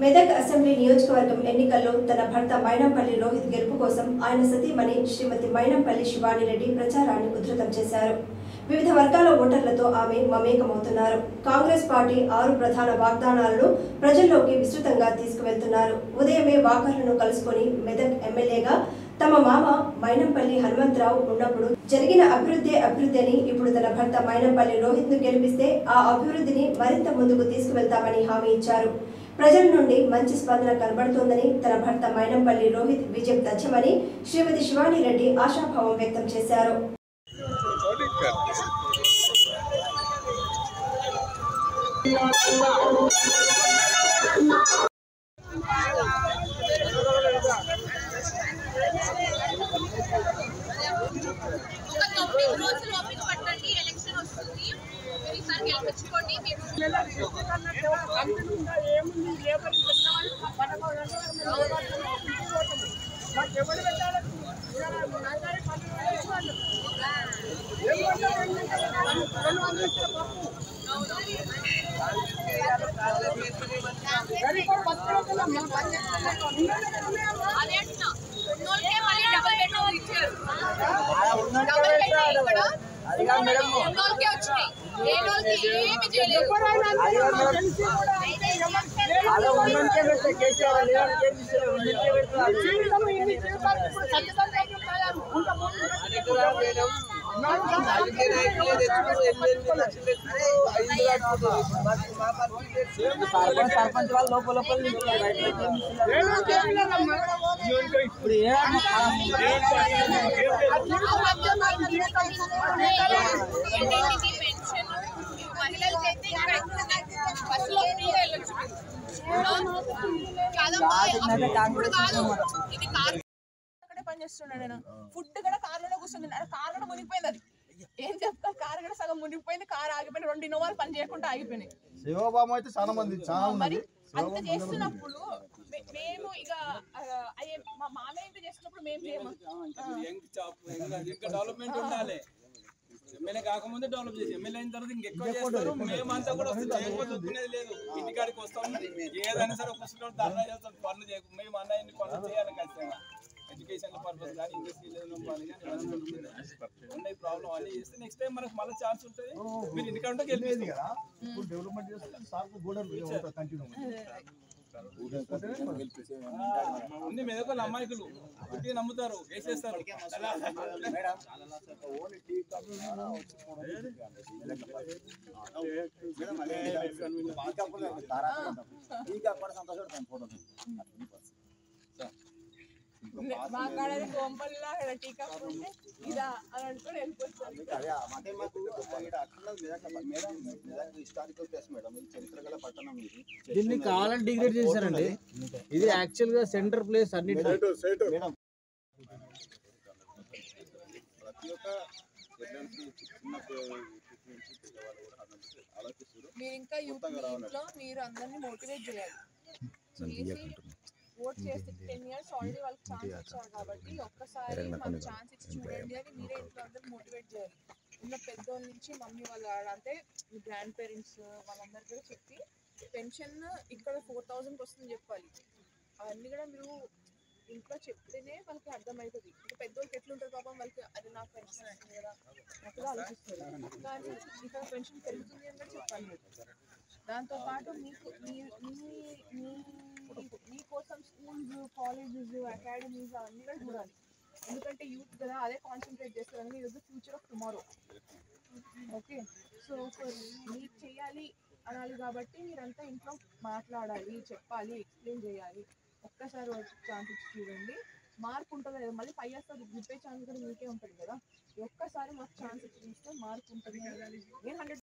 Medak assembly నియోజకవర్గం ఎన్నికల్లో తన భర్త మైనంపల్లి రోహిత్ గెలుపు కోసం ఆయన సతీమణి శ్రీమతి మైనంపల్లి శివాని రెడ్డి ప్రచారాన్ని ఉధృతం చేశారు వివిధ వర్గాల ఓటర్లతో ఆమె మమేకమవుతున్నారు కాంగ్రెస్ పార్టీ ఆరు ప్రధాన వాగ్దానాలను ప్రజల్లోకి విస్తృతంగా తీసుకువెళ్తున్నారు ఉదయమే వాకర్లను కలుసుకొని మెదక్ ఎమ్మెల్యేగా తమ మామ మైనంపల్లి హనుమంతరావు ఉన్నప్పుడు జరిగిన అభివృద్ధి అభివృద్ధి అని ఇప్పుడు తన భర్త మైనంపల్లి రోహిత్ ను గెలిపిస్తే ఆ అభివృద్ధిని మరింత ముందుకు తీసుకువెళ్తామని హామీ ఇచ్చారు ప్రజల నుండి మంచి స్పందన కనబడుతోందని తన భర్త మైనంపల్లి రోహిత్ విజయం తథ్యమని శ్రీమతి శివాని రెడ్డి ఆశాభావం వ్యక్తం చేశారు ఒక తొమ్మిది రోజులు ఓపిక పట్టండి ఎలక్షన్ వస్తుంది మీరు ఈసారి గెలిపించుకోండి మేము అదే అంటున్నా ఉన్నోళ్ళకే మళ్ళీ డబుల్ బెడ్రూమ్ ఇచ్చారు డబుల్ బెడ్రూమ్ ఇక్కడ ఉన్నోళ్ళకే వచ్చినాయి ఏ రోజుకి ఏమి చేయలేదు సర్పంచ్ వాళ్ళు లోపల లోపల నించున్నారు. బయటకు ఏం నించున్నారు? ఇప్పుడు ఏ ఏంటి పెన్షన్ మహిళలకైతే ఇంకా బస్సులో ఫ్రీగా వెళ్ళొచ్చు కాదమ్మా ఇప్పుడు కాదు ఇది కాదు అక్కడే పని చేస్తున్నాడు నేను ఫుడ్ కూడా కార్లోనే కూర్చుంది కార్ కూడా మునిగిపోయింది అది ఏం చెప్తా కార్ కూడా సగం మునిగిపోయింది కార్ ఆగిపోయింది రెండు ఇన్నోవాలు పని చేయకుండా ఆగిపోయినాయి శివబామ అయితే చాలా మంది చాలా మరి ఉన్నది అంత చేస్తున్నప్పుడు మే- మేము ఇక ఆ, అయ్యే మా మామయ్య ఇంత చేస్తున్నప్పుడు మేము చేయము ఆ. యంగ్ చాప్ ఇంకా డెవలప్మెంట్ ఉండాలి ఎమ్మెల్యే కాకముందే డెవలప్ చేసి ఎమ్మెల్యే అయిన తర్వాత ఇంకెక్కువ చేస్తారు మేమంతా కూడా వస్తుంది లేకపోతే ఒప్పుకునేది లేదు ఇంటికాడికి వస్తాం ఏదైనా సరే కూర్చుంటాం ధర్నా చేస్తాం పనులు చేయకు మేము అన్న ఇన్ని పనులు చేయాలి ఖచ్చితంగా ఎడ్యుకేషన్ పర్పస్ కానీ ఇండస్ట్రీ పని కానీ ఇవన్నీ ఉంటుంది. ఉన్నాయి ప్రాబ్లం అన్నీ చేస్తే నెక్స్ట్ టైం మనకు మళ్ళీ ఛాన్స్ ఉంటుంది మీరు ఇంటికాడ లేదు గెలిపేది కదా ఇప్పుడు డెవలప్మెంట్ చేస్తే సార్కు గోడలు కంటిన్యూ ఉంది మెదకొల్ల అమాయకులు పుట్టి నమ్ముతారు వేసేస్తారు మా కాడ కోంపల్లా టీకా ఉంటే ఇదా అని అనుకుని వెళ్ళిపోతాను హిస్టారికల్ ప్లేస్ మేడం ఇది చరిత్ర గల పట్టణం ఇది దీన్ని కావాలని డిగ్రేడ్ చేశారండి ఇది యాక్చువల్ గా సెంటర్ ప్లేస్ అన్నిటి మేడం ప్రతి ఒక్క ఎట్లాంటి చిన్న పెద్దవాళ్ళు కూడా అందరికీ ఆలోచిస్తారు మీరు ఇంకా యూత్ లో మీరు అందరినీ మోటివేట్ చేయాలి చేసి ఓట్ చేస్తే టెన్ ఇయర్స్ ఆల్రెడీ వాళ్ళకి ఛాన్స్ ఇచ్చారు కాబట్టి ఒక్కసారి మాకు ఛాన్స్ ఇచ్చి చూడండి అని మీరే ఇంట్లో అందరూ మోటివేట్ చేయాలి ఉన్న పెద్దోళ్ళ నుంచి మమ్మీ వాళ్ళ అంటే మీ గ్రాండ్ పేరెంట్స్ వాళ్ళందరికీ కూడా చెప్పి పెన్షన్ ఇక్కడ ఫోర్ థౌజండ్ వస్తుందని చెప్పాలి అవన్నీ కూడా మీరు ఇంట్లో చెప్తేనే వాళ్ళకి అర్థమవుతుంది ఇంకా పెద్దోళ్ళకి ఎట్లుంటుంది పాపం వాళ్ళకి అది నాకు పెన్షన్ అంటే కదా అట్లా ఆలోచిస్తారు కానీ ఇక్కడ పెన్షన్ పెరుగుతుంది అని కూడా చెప్పాలి మీరు. దాంతో పాటు మీకు మీ మీ మీ మీకోసం స్కూల్స్ కాలేజెస్ అకాడమీస్ అవన్నీ కూడా చూడాలి ఎందుకంటే యూత్ కదా అదే కాన్సన్ట్రేట్ చేస్తారు ఇది future of tomorrow okay so for మీరు చేయాలి అనాలి కాబట్టి మీరంతా ఇంట్లో మాట్లాడాలి చెప్పాలి ఎక్స్ప్లెయిన్ చేయాలి ఒక్కసారి వచ్చి ఛాన్స్ ఇచ్చి చూడండి మార్పు ఉంటుంది కదా మళ్ళీ ఫైవ్ ఇయర్స్ రిపే ఛాన్స్ కూడా మీకే ఉంటుంది కదా ఒక్కసారి మాకు ఛాన్స్ ఇచ్చి చూస్తే మార్పు ఉంటుంది నేను హండ్రెడ్